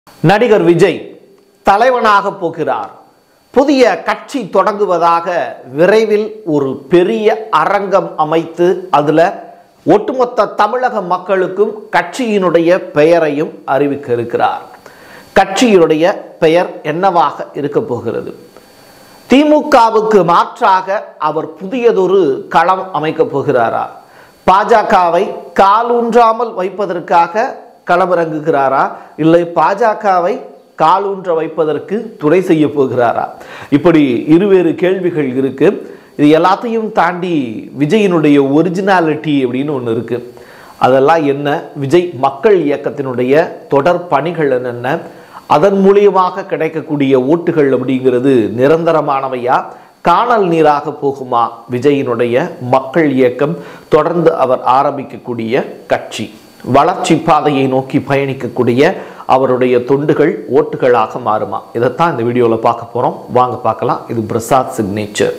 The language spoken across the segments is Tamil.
நடிகர் விஜய் தலைவனாக போகிறார் புதிய கட்சி தொடங்குவதாக விரைவில் ஒரு பெரிய அரங்கம் அமைத்து அதுல ஒட்டுமொத்த தமிழக மக்களுக்கும் கட்சியினுடைய பெயரையும் அறிவிக்க இருக்கிறார் கட்சியினுடைய பெயர் என்னவாக இருக்க போகிறது திமுகவுக்கு மாற்றாக அவர் புதியதொரு களம் அமைக்கப் போகிறாரா பாஜகவை காலூன்றாமல் வைப்பதற்காக களமிறங்குகிறாரா இல்லை பாஜகவை காலூன்ற வைப்பதற்கு துணை செய்ய போகிறாரா இப்படி இருவேறு கேள்விகள் இருக்கு இது எல்லாத்தையும் தாண்டி விஜயினுடைய ஒரிஜினாலிட்டி அப்படின்னு ஒன்று இருக்கு அதெல்லாம் என்ன விஜய் மக்கள் இயக்கத்தினுடைய தொடர் பணிகள் என்னென்ன அதன் மூலியமாக கிடைக்கக்கூடிய ஓட்டுகள் அப்படிங்கிறது நிரந்தரமானவையா காணல் நீராக போகுமா விஜயினுடைய மக்கள் இயக்கம் தொடர்ந்து அவர் ஆரம்பிக்கக்கூடிய கட்சி வளர்ச்சி பாதையை நோக்கி பயணிக்கக்கூடிய அவருடைய தொண்டுகள் ஓட்டுகளாக மாறுமா இதைத்தான் இந்த வீடியோவில் பார்க்க போகிறோம் வாங்க பார்க்கலாம் இது Prasad signature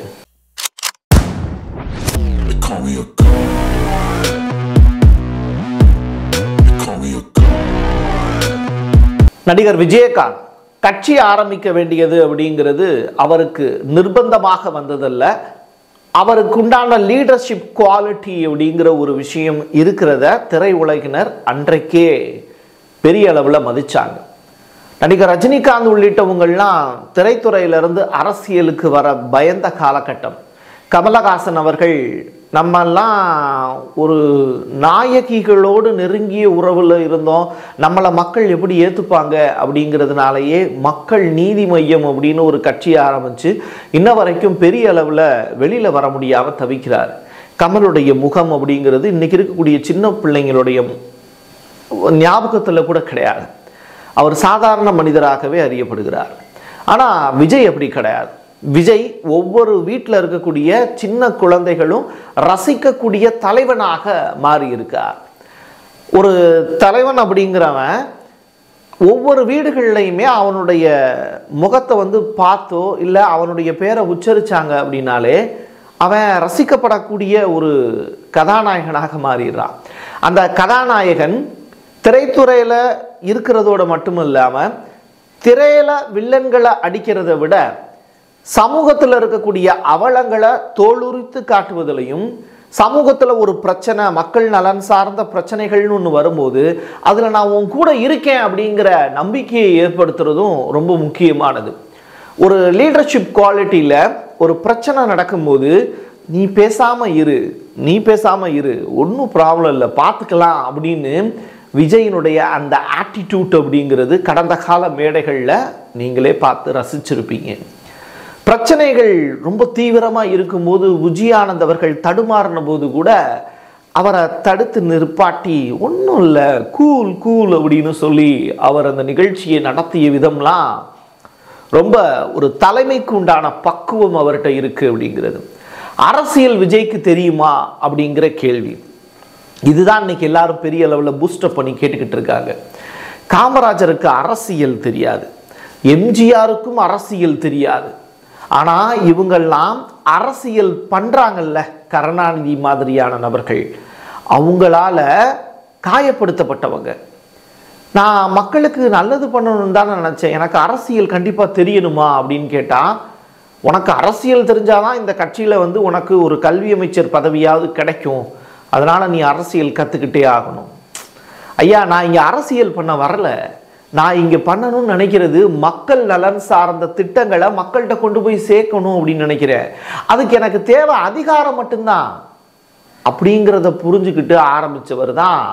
They call me a god. They call me a god. நடிகர் விஜயகாந்த் கட்சி ஆரம்பிக்க வேண்டியது அப்படிங்கிறது அவருக்கு நிர்பந்தமாக வந்ததல்ல அவருக்கு உண்டான லீடர்ஷிப் குவாலிட்டி அப்படிங்கிற ஒரு விஷயம் இருக்கிறத திரையுலகினர் அன்றைக்கே பெரிய அளவில் மதிச்சாங்க நடிகர் ரஜினிகாந்த் உள்ளிட்டவங்கள்லாம் திரைத்துறையிலிருந்து அரசியலுக்கு வர பயந்த காலகட்டம் கமலஹாசன் அவர்கள் நம்மெல்லாம் ஒரு நாயகிகளோடு நெருங்கிய உறவில் இருந்தோம் நம்மளை மக்கள் எப்படி ஏற்றுப்பாங்க அப்படிங்கிறதுனாலயே மக்கள் நீதி மையம் அப்படின்னு ஒரு கட்சியை ஆரம்பித்து இன்ன வரைக்கும் பெரிய அளவில் வெளியில் வர முடியாமல் தவிக்கிறார் கமலுடைய முகம் அப்படிங்கிறது இன்னைக்கு இருக்கக்கூடிய சின்ன பிள்ளைங்களுடைய ஞாபகத்தில் கூட கிடையாது அவர் சாதாரண மனிதராகவே அறியப்படுகிறார் ஆனால் விஜய் அப்படி கிடையாது விஜய் ஒவ்வொரு வீட்டில் இருக்கக்கூடிய சின்ன குழந்தைகளும் ரசிக்கக்கூடிய தலைவனாக மாறி இருக்கார் ஒரு தலைவன் அப்படிங்கிறவன் ஒவ்வொரு வீடுகள்லையுமே அவனுடைய முகத்தை வந்து பார்த்தோ இல்லை அவனுடைய பேரை உச்சரிச்சாங்க அப்படின்னாலே அவன் ரசிக்கப்படக்கூடிய ஒரு கதாநாயகனாக மாறிடுறான் அந்த கதாநாயகன் திரைத்துறையில் இருக்கிறதோட மட்டும் இல்லாமல் திரையில வில்லன்களை அடிக்கிறதை விட சமூகத்தில் இருக்கக்கூடிய அவலங்களை தோலுரித்து காட்டுவதிலையும் சமூகத்தில் ஒரு பிரச்சனை மக்கள் நலன் சார்ந்த பிரச்சனைகள்னு ஒன்று வரும்போது அதில் நான் உன் கூட இருக்கேன் அப்படிங்கிற நம்பிக்கையை ஏற்படுத்துறதும் ரொம்ப முக்கியமானது ஒரு லீடர்ஷிப் குவாலிட்டியில் ஒரு பிரச்சனை நடக்கும்போது நீ பேசாமல் இரு நீ பேசாமல் இரு ஒன்றும் ப்ராப்ளம் இல்லை பார்த்துக்கலாம் அப்படின்னு விஜயினுடைய அந்த ஆட்டிடியூட் அப்படிங்கிறது கடந்த கால மேடைகளில் நீங்களே பார்த்து ரசிச்சிருப்பீங்க பிரச்சனைகள் ரொம்ப தீவிரமாக இருக்கும்போது விஜயானந்த் அவர்கள் தடுமாறின போது கூட அவரை தடுத்து நிற்பாட்டி ஒன்றும் இல்லை கூல் கூல் அப்படின்னு சொல்லி அவர் அந்த நிகழ்ச்சியை நடத்திய விதம்லாம் ரொம்ப ஒரு தலைமைக்கு உண்டான பக்குவம் அவர்கிட்ட இருக்கு அப்படிங்கிறது அரசியல் விஜய்க்கு தெரியுமா அப்படிங்கிற கேள்வி இதுதான் இன்னைக்கு எல்லாரும் பெரிய அளவில் பூஸ்டப் பண்ணி கேட்டுக்கிட்டு இருக்காங்க காமராஜருக்கு அரசியல் தெரியாது எம்ஜிஆருக்கும் அரசியல் தெரியாது ஆனால் இவங்கெல்லாம் அரசியல் பண்ணுறாங்கல்ல கருணாநிதி மாதிரியான நபர்கள் அவங்களால காயப்படுத்தப்பட்டவங்க நான் மக்களுக்கு நல்லது பண்ணணும்னு தான் நினச்சேன் எனக்கு அரசியல் கண்டிப்பாக தெரியணுமா அப்படின்னு கேட்டால் உனக்கு அரசியல் தெரிஞ்சாதான் இந்த கட்சியில் வந்து உனக்கு ஒரு கல்வி அமைச்சர் பதவியாவது கிடைக்கும் அதனால் நீ அரசியல் கற்றுக்கிட்டே ஆகணும் ஐயா நான் இங்கே அரசியல் பண்ண வரல நான் இங்கே பண்ணணும்னு நினைக்கிறது மக்கள் நலன் சார்ந்த திட்டங்களை மக்கள்கிட்ட கொண்டு போய் சேர்க்கணும் அப்படின்னு நினைக்கிறேன் அதுக்கு எனக்கு தேவை அதிகாரம் மட்டும்தான் அப்படிங்கிறத புரிஞ்சுக்கிட்டு ஆரம்பித்தவர் தான்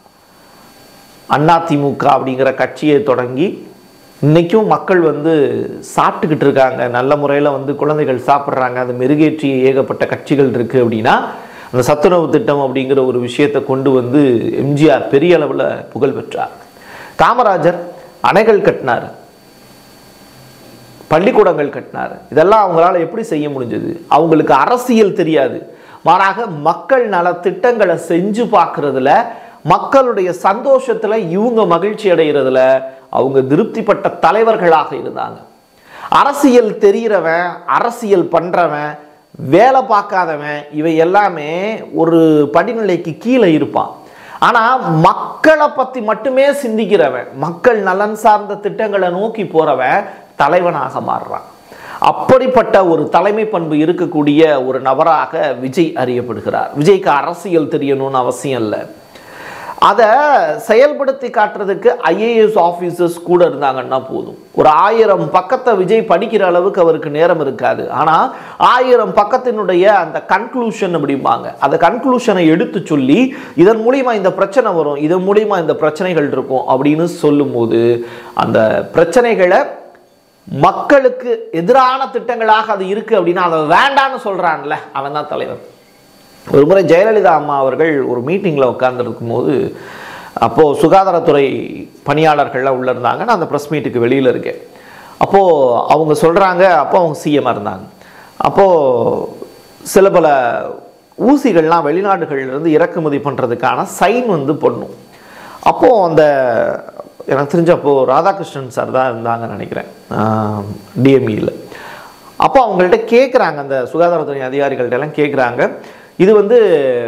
அதிமுக அப்படிங்கிற கட்சியை தொடங்கி இன்றைக்கும் மக்கள் வந்து சாப்பிட்டுக்கிட்டு இருக்காங்க நல்ல முறையில் வந்து குழந்தைகள் சாப்பிட்றாங்க அது மெருகேற்றிய ஏகப்பட்ட கட்சிகள் இருக்குது அப்படின்னா அந்த சத்துணவு திட்டம் அப்படிங்கிற ஒரு விஷயத்தை கொண்டு வந்து எம்ஜிஆர் பெரிய அளவில் புகழ் பெற்றார் காமராஜர் அணைகள் கட்டினார் பள்ளிக்கூடங்கள் கட்டினார் இதெல்லாம் அவங்களால எப்படி செய்ய முடிஞ்சது அவங்களுக்கு அரசியல் தெரியாது மாறாக மக்கள் நல திட்டங்களை செஞ்சு பார்க்கறதுல மக்களுடைய சந்தோஷத்துல இவங்க மகிழ்ச்சி அடைகிறதுல அவங்க திருப்திப்பட்ட தலைவர்களாக இருந்தாங்க அரசியல் தெரிகிறவன் அரசியல் பண்றவன் வேலை பார்க்காதவன் இவை எல்லாமே ஒரு படிநிலைக்கு கீழே இருப்பான் ஆனால் மக்களை பற்றி மட்டுமே சிந்திக்கிறவன் மக்கள் நலன் சார்ந்த திட்டங்களை நோக்கி போறவன் தலைவனாக மாறுறான் அப்படிப்பட்ட ஒரு தலைமை பண்பு இருக்கக்கூடிய ஒரு நபராக விஜய் அறியப்படுகிறார் விஜய்க்கு அரசியல் தெரியணும்னு அவசியம் இல்லை அதை செயல்படுத்தி காட்டுறதுக்கு ஐஏஎஸ் ஆஃபீஸர்ஸ் கூட இருந்தாங்கன்னா போதும் ஒரு ஆயிரம் பக்கத்தை விஜய் படிக்கிற அளவுக்கு அவருக்கு நேரம் இருக்காது ஆனால் ஆயிரம் பக்கத்தினுடைய அந்த கன்க்ளூஷன் அப்படிம்பாங்க அந்த கன்க்ளூஷனை எடுத்து சொல்லி இதன் மூலியமா இந்த பிரச்சனை வரும் இதன் மூலியமா இந்த பிரச்சனைகள் இருக்கும் அப்படின்னு சொல்லும்போது அந்த பிரச்சனைகளை மக்களுக்கு எதிரான திட்டங்களாக அது இருக்கு அப்படின்னா அதை வேண்டான்னு சொல்றான்ல அவன் தான் தலைவர் ஒரு முறை ஜெயலலிதா அம்மா அவர்கள் ஒரு மீட்டிங்கில் உட்கார்ந்துருக்கும் போது அப்போது சுகாதாரத்துறை பணியாளர்கள்லாம் உள்ளே இருந்தாங்க நான் அந்த ப்ரெஸ் மீட்டுக்கு வெளியில் இருக்கேன் அப்போது அவங்க சொல்கிறாங்க அப்போ அவங்க சிஎம்மாக இருந்தாங்க அப்போது சில பல ஊசிகள்லாம் வெளிநாடுகள்லேருந்து இறக்குமதி பண்ணுறதுக்கான சைன் வந்து பண்ணும் அப்போது அந்த எனக்கு தெரிஞ்ச அப்போது ராதாகிருஷ்ணன் சார் தான் இருந்தாங்கன்னு நினைக்கிறேன் டிஎம்இயில் அப்போ அவங்கள்ட்ட கேட்குறாங்க அந்த சுகாதாரத்துறை அதிகாரிகள்ட்ட எல்லாம் கேட்குறாங்க இது வந்து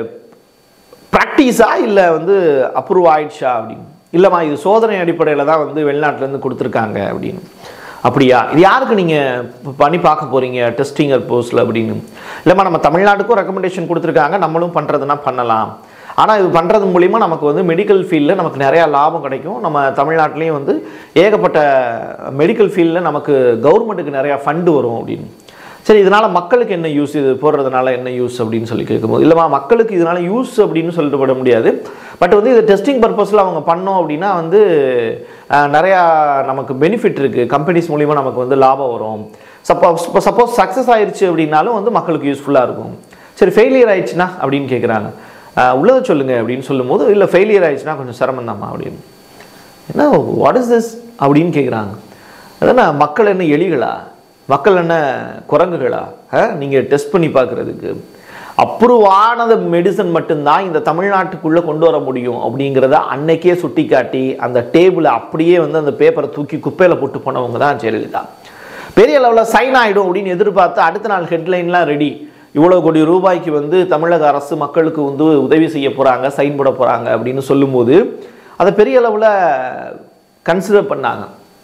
ப்ராக்டிஸா இல்லை வந்து அப்ரூவ் ஆயிடுச்சா அப்படின்னு இல்லைம்மா இது சோதனை அடிப்படையில் தான் வந்து வெளிநாட்டிலேருந்து கொடுத்துருக்காங்க அப்படின்னு அப்படியா இது யாருக்கு நீங்கள் பண்ணி பார்க்க போகிறீங்க டெஸ்டிங் போஸ்டில் அப்படின்னு இல்லைம்மா நம்ம தமிழ்நாட்டுக்கும் ரெக்கமெண்டேஷன் கொடுத்துருக்காங்க நம்மளும் பண்ணுறதுனா பண்ணலாம் ஆனால் இது பண்ணுறது மூலிமா நமக்கு வந்து மெடிக்கல் ஃபீல்டில் நமக்கு நிறையா லாபம் கிடைக்கும் நம்ம தமிழ்நாட்டிலையும் வந்து ஏகப்பட்ட மெடிக்கல் ஃபீல்டில் நமக்கு கவர்மெண்ட்டுக்கு நிறையா ஃபண்டு வரும் அப்படின்னு சரி இதனால் மக்களுக்கு என்ன யூஸ் இது போடுறதுனால என்ன யூஸ் அப்படின்னு சொல்லி கேட்கும்போது இல்லைம்மா மக்களுக்கு இதனால் யூஸ் அப்படின்னு சொல்லிட்டு பட முடியாது பட் வந்து இது டெஸ்டிங் பர்பஸில் அவங்க பண்ணோம் அப்படின்னா வந்து அஹ், நிறையா நமக்கு பெனிஃபிட் இருக்குது கம்பெனிஸ் மூலிமா நமக்கு வந்து லாபம் வரும் சப்போஸ் இப்போ சப்போஸ் சக்ஸஸ் ஆயிடுச்சு அப்படின்னாலும் வந்து மக்களுக்கு யூஸ்ஃபுல்லாக இருக்கும் சரி ஃபெயிலியர் ஆயிடுச்சுன்னா அப்படின்னு கேட்குறாங்க உள்ளதை சொல்லுங்க அப்படின்னு சொல்லும்போது இல்லை ஃபெயிலியர் ஆயிடுச்சுன்னா கொஞ்சம் சிரமம் அப்படின்னு என்ன வாட் இஸ் திஸ் அப்படின்னு கேட்குறாங்க அதானே மக்கள் என்ன எலிகளா மக்கள் என்ன குரங்குகளா நீங்கள் டெஸ்ட் பண்ணி பார்க்குறதுக்கு அப்ரூவ் ஆனது மெடிசன் மட்டும்தான் இந்த தமிழ்நாட்டுக்குள்ளே கொண்டு வர முடியும் அப்படிங்கிறத அன்னைக்கே சுட்டி காட்டி அந்த டேபிளை அப்படியே வந்து அந்த பேப்பரை தூக்கி குப்பையில் போட்டு போனவங்க தான் ஜெயலலிதா பெரிய லெவலில் சைன் ஆகிடும் அப்படின்னு எதிர்பார்த்து அடுத்த நாள் ஹெட்லைன்லாம் ரெடி இவ்வளோ கோடி ரூபாய்க்கு வந்து தமிழக அரசு மக்களுக்கு வந்து உதவி செய்ய போகிறாங்க சைன் போட போகிறாங்க அப்படின்னு சொல்லும்போது அதை பெரிய அளவில் கன்சிடர் பண்ணாங்க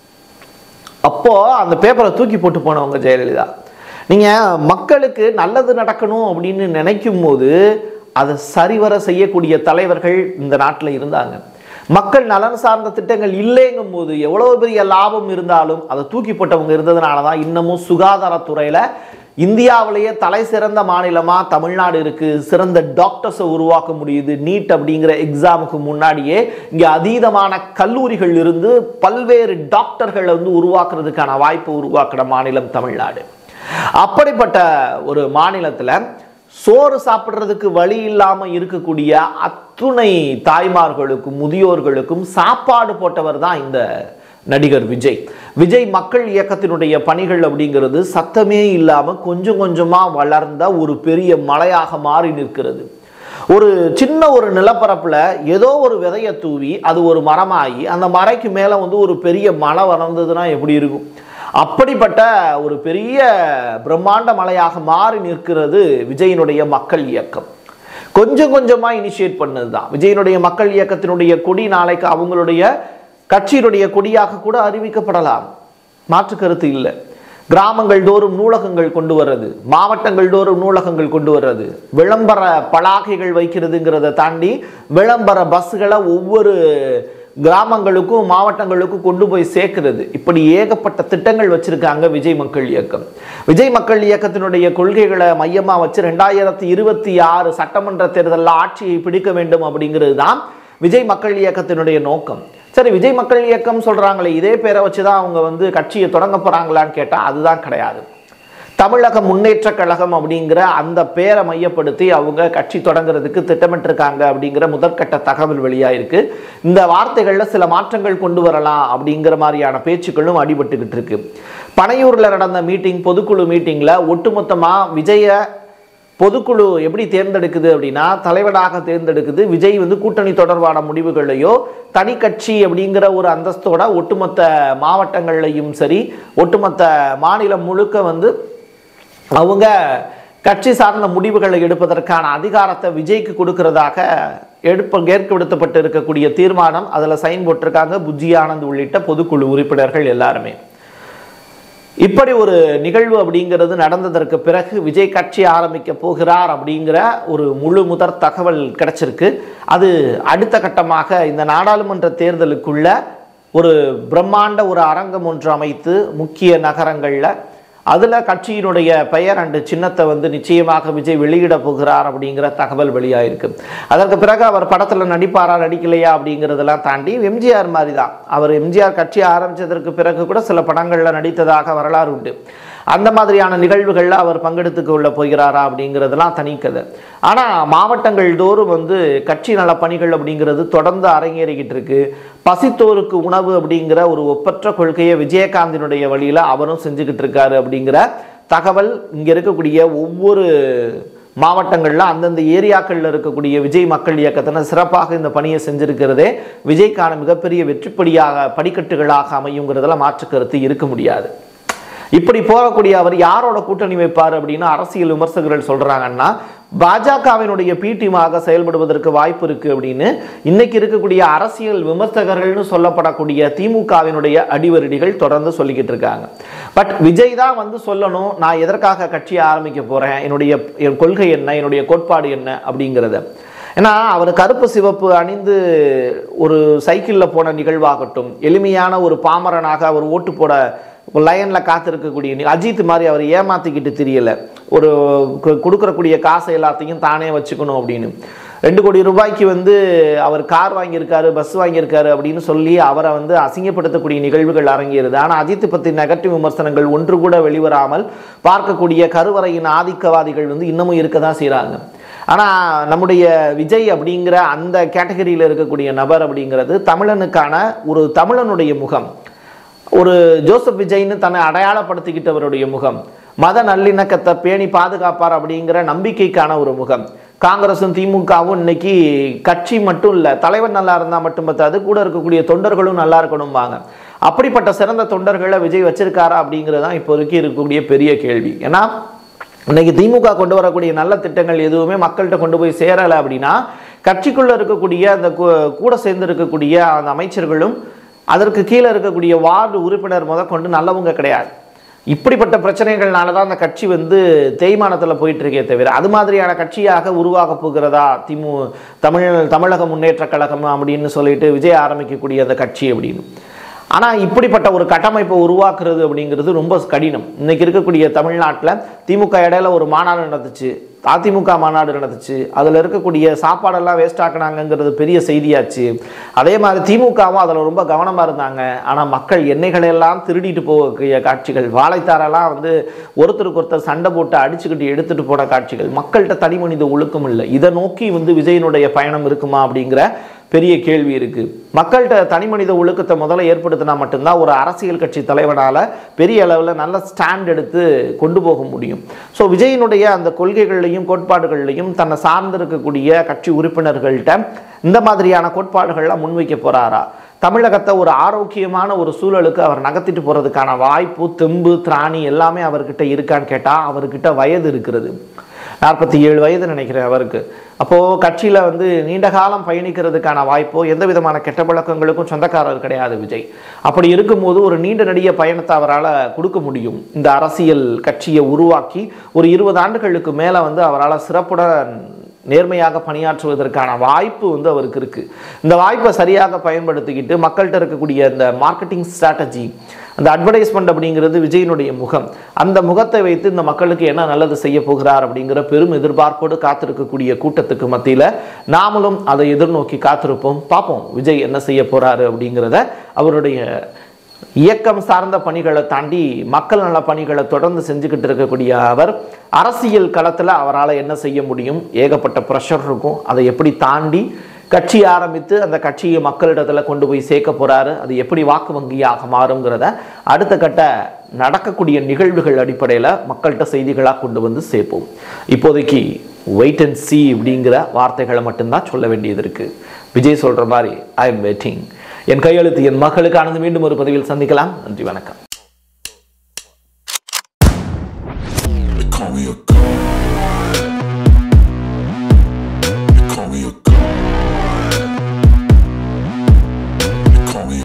அப்போது அந்த பேப்பரை தூக்கி போட்டு போனவங்க ஜெயலலிதா நீங்கள் மக்களுக்கு நல்லது நடக்கணும் அப்படின்னு நினைக்கும் போது அதை சரிவர செய்யக்கூடிய தலைவர்கள் இந்த நாட்டில் இருந்தாங்க மக்கள் நலன் சார்ந்த திட்டங்கள் இல்லைங்கும் போது எவ்வளவு பெரிய லாபம் இருந்தாலும் அதை தூக்கி போட்டவங்க இருந்ததுனால தான் இன்னமும் சுகாதாரத்துறையில் இந்தியாவிலேயே தலை சிறந்த மாநிலமா தமிழ்நாடு இருக்கு சிறந்த டாக்டர்ஸை உருவாக்க முடியுது நீட் அப்படிங்கிற எக்ஸாமுக்கு முன்னாடியே இங்க அதீதமான கல்லூரிகள் இருந்து பல்வேறு டாக்டர்களை வந்து உருவாக்குறதுக்கான வாய்ப்பு உருவாக்குற மாநிலம் தமிழ்நாடு அப்படிப்பட்ட ஒரு மாநிலத்துல சோறு சாப்பிட்றதுக்கு வழி இல்லாம இருக்கக்கூடிய அத்துணை தாய்மார்களுக்கும் முதியோர்களுக்கும் சாப்பாடு போட்டவர் தான் இந்த நடிகர் விஜய் விஜய் மக்கள் இயக்கத்தினுடைய பணிகள் அப்படிங்கிறது சத்தமே இல்லாம கொஞ்சம் கொஞ்சமா வளர்ந்த ஒரு பெரிய மலையாக மாறி நிற்கிறது ஒரு சின்ன ஒரு நிலப்பரப்புல ஏதோ ஒரு விதையை தூவி அது ஒரு மரமாகி அந்த மரைக்கு மேல வந்து ஒரு பெரிய மலை வளர்ந்ததுன்னா எப்படி இருக்கும் அப்படிப்பட்ட ஒரு பெரிய பிரம்மாண்ட மலையாக மாறி நிற்கிறது விஜயினுடைய மக்கள் இயக்கம் கொஞ்சம் கொஞ்சமா இனிஷியேட் பண்ணது தான் விஜயனுடைய மக்கள் இயக்கத்தினுடைய கொடி நாளைக்கு அவங்களுடைய கட்சியினுடைய கொடியாக கூட அறிவிக்கப்படலாம் மாற்று கருத்து இல்லை கிராமங்கள் தோறும் நூலகங்கள் கொண்டு வர்றது மாவட்டங்கள் தோறும் நூலகங்கள் கொண்டு வர்றது விளம்பர பலாகைகள் வைக்கிறதுங்கிறத தாண்டி விளம்பர பஸ்ஸுகளை ஒவ்வொரு கிராமங்களுக்கும் மாவட்டங்களுக்கும் கொண்டு போய் சேர்க்கிறது இப்படி ஏகப்பட்ட திட்டங்கள் வச்சிருக்காங்க விஜய் மக்கள் இயக்கம் விஜய் மக்கள் இயக்கத்தினுடைய கொள்கைகளை மையமா வச்சு ரெண்டாயிரத்தி இருபத்தி ஆறு சட்டமன்ற தேர்தலில் ஆட்சியை பிடிக்க வேண்டும் அப்படிங்கிறது தான் விஜய் மக்கள் இயக்கத்தினுடைய நோக்கம் சரி விஜய் மக்கள் இயக்கம் சொல்றாங்களே இதே பேரை வச்சு தான் அவங்க வந்து கட்சியை தொடங்க போறாங்களான்னு கேட்டா அதுதான் கிடையாது தமிழக முன்னேற்ற கழகம் அப்படிங்கிற அந்த பேரை மையப்படுத்தி அவங்க கட்சி தொடங்குறதுக்கு திட்டமிட்டிருக்காங்க அப்படிங்கிற முதற்கட்ட தகவல் வெளியாயிருக்கு இந்த வார்த்தைகளில் சில மாற்றங்கள் கொண்டு வரலாம் அப்படிங்கிற மாதிரியான பேச்சுக்களும் அடிபட்டுக்கிட்டு இருக்கு பனையூர்ல நடந்த மீட்டிங் பொதுக்குழு மீட்டிங்ல ஒட்டுமொத்தமா விஜய பொதுக்குழு எப்படி தேர்ந்தெடுக்குது அப்படின்னா தலைவராக தேர்ந்தெடுக்குது விஜய் வந்து கூட்டணி தொடர்பான முடிவுகளையோ தனி கட்சி அப்படிங்கிற ஒரு அந்தஸ்தோட ஒட்டுமொத்த மாவட்டங்கள்லையும் சரி ஒட்டுமொத்த மாநிலம் முழுக்க வந்து அவங்க கட்சி சார்ந்த முடிவுகளை எடுப்பதற்கான அதிகாரத்தை விஜய்க்கு கொடுக்கறதாக எடுப்ப ஏற்கெடுத்தப்பட்டு இருக்கக்கூடிய தீர்மானம் அதில் சைன் போட்டிருக்காங்க புஜ்ஜி ஆனந்த் உள்ளிட்ட பொதுக்குழு உறுப்பினர்கள் எல்லாருமே இப்படி ஒரு நிகழ்வு அப்படிங்கிறது நடந்ததற்கு பிறகு விஜய் கட்சி ஆரம்பிக்க போகிறார் அப்படிங்கிற ஒரு முழு முதற் தகவல் கிடைச்சிருக்கு அது அடுத்த கட்டமாக இந்த நாடாளுமன்ற தேர்தலுக்குள்ள ஒரு பிரம்மாண்ட ஒரு அரங்கம் ஒன்று அமைத்து முக்கிய நகரங்களில் அதில் கட்சியினுடைய பெயர் அண்டு சின்னத்தை வந்து நிச்சயமாக விஜய் வெளியிட போகிறார் அப்படிங்கிற தகவல் வெளியாயிருக்கு அதற்கு பிறகு அவர் படத்தில் நடிப்பாரா நடிக்கலையா அப்படிங்கிறதெல்லாம் தாண்டி எம்ஜிஆர் மாதிரி தான் அவர் எம்ஜிஆர் கட்சி ஆரம்பித்ததற்கு பிறகு கூட சில படங்களில் நடித்ததாக வரலாறு உண்டு அந்த மாதிரியான நிகழ்வுகளில் அவர் பங்கெடுத்துக் கொள்ள போகிறாரா அப்படிங்கிறதெல்லாம் தனிக்கதை ஆனால் மாவட்டங்கள் தோறும் வந்து கட்சி நல பணிகள் அப்படிங்கிறது தொடர்ந்து அரங்கேறிக்கிட்டு இருக்கு பசித்தோருக்கு உணவு அப்படிங்கிற ஒரு ஒப்பற்ற கொள்கையை விஜயகாந்தினுடைய வழியில் அவரும் செஞ்சுக்கிட்டு இருக்காரு அப்படிங்கிற தகவல் இங்கே இருக்கக்கூடிய ஒவ்வொரு மாவட்டங்களில் அந்தந்த ஏரியாக்களில் இருக்கக்கூடிய விஜய் மக்கள் இயக்கத்தினர் சிறப்பாக இந்த பணியை செஞ்சிருக்கிறதே விஜய்க்கான மிகப்பெரிய வெற்றிப்படியாக படிக்கட்டுகளாக அமையுங்கிறதுல மாற்று கருத்து இருக்க முடியாது இப்படி போகக்கூடிய அவர் யாரோட கூட்டணி வைப்பார் அப்படின்னு அரசியல் விமர்சகர்கள் சொல்றாங்கன்னா பாஜகவினுடைய பி டீமாக செயல்படுவதற்கு வாய்ப்பு இருக்கு அப்படின்னு இன்னைக்கு இருக்கக்கூடிய அரசியல் விமர்சகர்கள்னு சொல்லப்படக்கூடிய திமுகவினுடைய அடிவருடிகள் தொடர்ந்து சொல்லிக்கிட்டு இருக்காங்க பட் விஜய் தான் வந்து சொல்லணும் நான் எதற்காக கட்சியை ஆரம்பிக்க போறேன் என்னுடைய என் கொள்கை என்ன என்னுடைய கோட்பாடு என்ன அப்படிங்கிறத ஏன்னா அவர் கருப்பு சிவப்பு அணிந்து ஒரு சைக்கிளில் போன நிகழ்வாகட்டும் எளிமையான ஒரு பாமரனாக அவர் ஓட்டு போட லைனில் காத்திருக்கக்கூடிய நி- அஜித் மாதிரி அவர் ஏமாத்திக்கிட்டு தெரியல ஒரு கு- கொடுக்கறக்கூடிய காசை எல்லாத்தையும் தானே வச்சுக்கணும் அப்படின்னு ரெண்டு கோடி ரூபாய்க்கு வந்து அவர் கார் வாங்கியிருக்காரு பஸ் வாங்கியிருக்காரு அப்படின்னு சொல்லி அவரை வந்து அசிங்கப்படுத்தக்கூடிய நிகழ்வுகள் அரங்கேறுது ஆனால் அஜித் பற்றி நெகட்டிவ் விமர்சனங்கள் ஒன்று கூட வெளிவராமல் பார்க்கக்கூடிய கருவறையின் ஆதிக்கவாதிகள் வந்து இன்னமும் இருக்க தான் செய்கிறாங்க ஆனால் நம்முடைய விஜய் அப்படிங்கிற அந்த கேட்டகரியில் இருக்கக்கூடிய நபர் அப்படிங்கிறது தமிழனுக்கான ஒரு தமிழனுடைய முகம் ஒரு ஜோசப் விஜய்னு தன்னை அடையாளப்படுத்திக்கிட்டவருடைய முகம் மத நல்லிணக்கத்தை பேணி பாதுகாப்பார் அப்படிங்கிற நம்பிக்கைக்கான ஒரு முகம் காங்கிரஸும் திமுகவும் இன்னைக்கு கட்சி மட்டும் இல்லை தலைவர் நல்லா இருந்தால் மட்டும் பத்தாது கூட இருக்கக்கூடிய தொண்டர்களும் நல்லா இருக்கணும்பாங்க அப்படிப்பட்ட சிறந்த தொண்டர்களை விஜய் வச்சிருக்காரா அப்படிங்கிறது தான் இப்போதைக்கு இருக்கக்கூடிய பெரிய கேள்வி ஏன்னா இன்னைக்கு திமுக கொண்டு வரக்கூடிய நல்ல திட்டங்கள் எதுவுமே மக்கள்கிட்ட கொண்டு போய் சேரலை அப்படின்னா கட்சிக்குள்ள இருக்கக்கூடிய அந்த கூ- கூட சேர்ந்து இருக்கக்கூடிய அந்த அமைச்சர்களும் அதற்கு கீழே இருக்கக்கூடிய வார்டு உறுப்பினர் முதற்கொண்டு நல்லவங்க கிடையாது இப்படிப்பட்ட பிரச்சனைகள்னால தான் அந்த கட்சி வந்து தேய்மானத்தில் போயிட்டு இருக்கே தவிர அது மாதிரியான கட்சியாக உருவாக போகிறதா திமு தமிழ் தமிழக முன்னேற்ற கழகம் அப்படின்னு சொல்லிட்டு விஜய் ஆரம்பிக்கக்கூடிய அந்த கட்சி அப்படின்னு ஆனால் இப்படிப்பட்ட ஒரு கட்டமைப்பை உருவாக்குறது அப்படிங்கிறது ரொம்ப கடினம் இன்னைக்கு இருக்கக்கூடிய தமிழ்நாட்டில் திமுக இடையில ஒரு மாநாடு நடந்துச்சு அதிமுக மாநாடு நடந்துச்சு அதில் இருக்கக்கூடிய சாப்பாடெல்லாம் வேஸ்ட் ஆக்குனாங்கங்கிறது பெரிய செய்தியாச்சு அதே மாதிரி திமுகவும் அதில் ரொம்ப கவனமாக இருந்தாங்க ஆனால் மக்கள் எண்ணெய்களை எல்லாம் திருடிட்டு போகக்கூடிய காட்சிகள் வாழைத்தாரெல்லாம் வந்து ஒருத்தருக்கு ஒருத்தர் சண்டை போட்டு அடிச்சுக்கிட்டு எடுத்துட்டு போன காட்சிகள் மக்கள்கிட்ட தனி மனித ஒழுக்கம் இல்லை இதை நோக்கி வந்து விஜயனுடைய பயணம் இருக்குமா அப்படிங்கிற பெரிய கேள்வி இருக்கு மக்கள்கிட்ட தனி மனித ஒழுக்கத்தை முதல்ல ஏற்படுத்தினா மட்டும்தான் ஒரு அரசியல் கட்சி தலைவனால பெரிய அளவில் நல்ல ஸ்டாண்ட் எடுத்து கொண்டு போக முடியும் ஸோ விஜயினுடைய அந்த கொள்கைகள்லையும் கோட்பாடுகள்லையும் தன்னை சார்ந்திருக்கக்கூடிய கட்சி உறுப்பினர்கள்ட்ட இந்த மாதிரியான கோட்பாடுகள்லாம் முன்வைக்க போறாரா தமிழகத்தை ஒரு ஆரோக்கியமான ஒரு சூழலுக்கு அவர் நகர்த்திட்டு போறதுக்கான வாய்ப்பு தெம்பு திராணி எல்லாமே அவர்கிட்ட இருக்கான்னு கேட்டா அவர்கிட்ட வயது இருக்கிறது நாற்பத்தி ஏழு வயது நினைக்கிறேன் அவருக்கு அப்போது கட்சியில் வந்து நீண்ட காலம் பயணிக்கிறதுக்கான வாய்ப்போ எந்த விதமான கெட்ட பழக்கங்களுக்கும் சொந்தக்காரர் கிடையாது விஜய் அப்படி இருக்கும்போது ஒரு நீண்ட நெடிய பயணத்தை அவரால் கொடுக்க முடியும் இந்த அரசியல் கட்சியை உருவாக்கி ஒரு இருபது ஆண்டுகளுக்கு மேலே வந்து அவரால் சிறப்புடன் நேர்மையாக பணியாற்றுவதற்கான வாய்ப்பு வந்து அவருக்கு இருக்குது இந்த வாய்ப்பை சரியாக பயன்படுத்திக்கிட்டு மக்கள்கிட்ட இருக்கக்கூடிய இந்த மார்க்கெட்டிங் ஸ்ட்ராட்டஜி அந்த அட்வர்டைஸ்மெண்ட் அப்படிங்கிறது விஜயனுடைய முகம் அந்த முகத்தை வைத்து இந்த மக்களுக்கு என்ன நல்லது செய்ய போகிறார் அப்படிங்கிற பெரும் எதிர்பார்ப்போடு காத்திருக்கக்கூடிய கூட்டத்துக்கு மத்தியில் நாமளும் அதை எதிர்நோக்கி காத்திருப்போம் பார்ப்போம் விஜய் என்ன செய்ய போறாரு அப்படிங்கிறத அவருடைய இயக்கம் சார்ந்த பணிகளை தாண்டி மக்கள் நல பணிகளை தொடர்ந்து செஞ்சுக்கிட்டு இருக்கக்கூடிய அவர் அரசியல் களத்தில் அவரால் என்ன செய்ய முடியும் ஏகப்பட்ட ப்ரெஷர் இருக்கும் அதை எப்படி தாண்டி கட்சி ஆரம்பித்து அந்த கட்சியை மக்களிடத்தில் கொண்டு போய் சேர்க்க போறாரு அது எப்படி வாக்கு வங்கியாக மாறுங்கிறத அடுத்த கட்ட நடக்கக்கூடிய நிகழ்வுகள் அடிப்படையில் மக்கள்கிட்ட செய்திகளாக கொண்டு வந்து சேர்ப்போம் இப்போதைக்கு வெயிட் அண்ட் see அப்படிங்கிற வார்த்தைகளை மட்டும்தான் சொல்ல வேண்டியது இருக்கு விஜய் சொல்ற மாதிரி ஐ எம் வெயிட்டிங் என் கையெழுத்து என் மக்களுக்கு ஆனது மீண்டும் ஒரு பதிவில் சந்திக்கலாம் நன்றி வணக்கம்